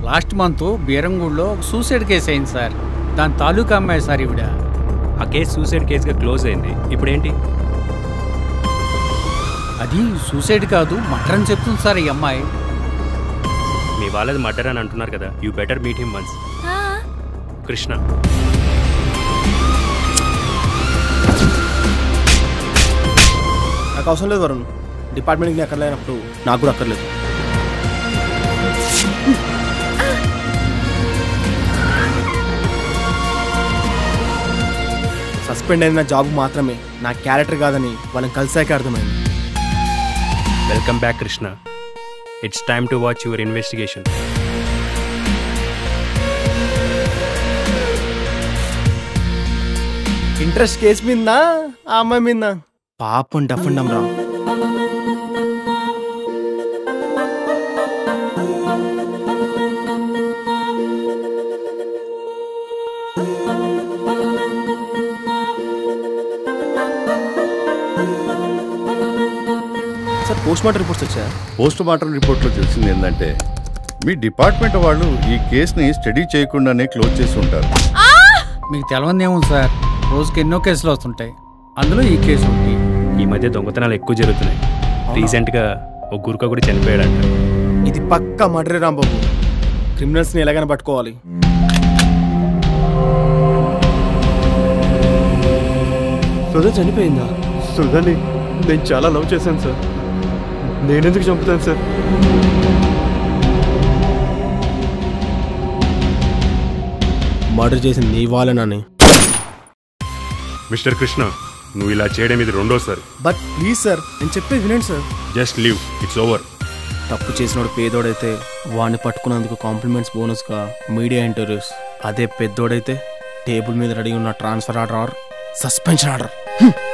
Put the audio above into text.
last month బీరంగూడ్లో suicide case అయింది sir దాని తాలూకా అమ్మాయి సార్ ఈవిడ ఆ కేసు సూసైడ్ కేసుగా క్లోజ్ అయింది ఇప్పుడు ఏంటి అది సూసైడ్ కాదు మటర్ అని చెప్తుంది సార్ ఈ అమ్మాయి మీ వాళ్ళది మర్డర్ అని అంటున్నారు కదా you better meet him once ఆ, కృష్ణ నాకు అవసరం లేదు వరుణ్ డిపార్ట్మెంట్కి నేను అక్కర్లేనప్పుడు నాకు కూడా అక్కర్లేదు సస్పెండ్ అయిన నా జాబ్ మాత్రమే నా క్యారెక్టర్ కాదని వాళ్ళని కలిసాకే అర్థమైంది welcome back Krishna it's time to watch your investigation interest case మీద ఆ అమ్మాయి మీద పాపం డఫ్ అండ్ రా సార్ పోస్ట్ మార్టం రిపోర్ట్స్ వచ్చా పోస్ట్ మార్టం రిపోర్ట్లో తెలిసింది ఏంటంటే మీ డిపార్ట్మెంట్ వాళ్ళు ఈ కేసుని స్టడీ చేయకుండానే క్లోజ్ చేసి ఉంటారు మీకు తెలవంది ఏముంది సార్ రోజుకి ఎన్నో కేసులు వస్తుంటాయి అందులో ఈ కేసు ఒకటి ఈ మధ్య దొంగతనాలు ఎక్కువ జరుగుతున్నాయి రీసెంట్గా ఒక గురుక కూడా చనిపోయాడంట ఇది పక్కా మర్డరే రాంబాబు క్రిమినల్స్ని ఎలాగైనా పట్టుకోవాలి సుధా చనిపోయిందా సుధాని నేను చాలా లవ్ చేశాను సార్ నేనెందుకు చంపుతాను సార్ మర్డర్ చేసింది నీ వాళ్ళనని మిస్టర్ కృష్ణ నువ్వు ఇలా చేయడం ఇది రెండోసారి బట్ ప్లీజ్ సార్ నేను చెప్పేది వినండి sir just leave it's over తప్పు చేసినోడు పేదోడైతే వాడిని పట్టుకున్నందుకు కాంప్లిమెంట్స్ బోనస్గా మీడియా ఇంటర్వ్యూస్ అదే పెద్దోడైతే టేబుల్ మీద రెడీ ఉన్న transfer order or suspension order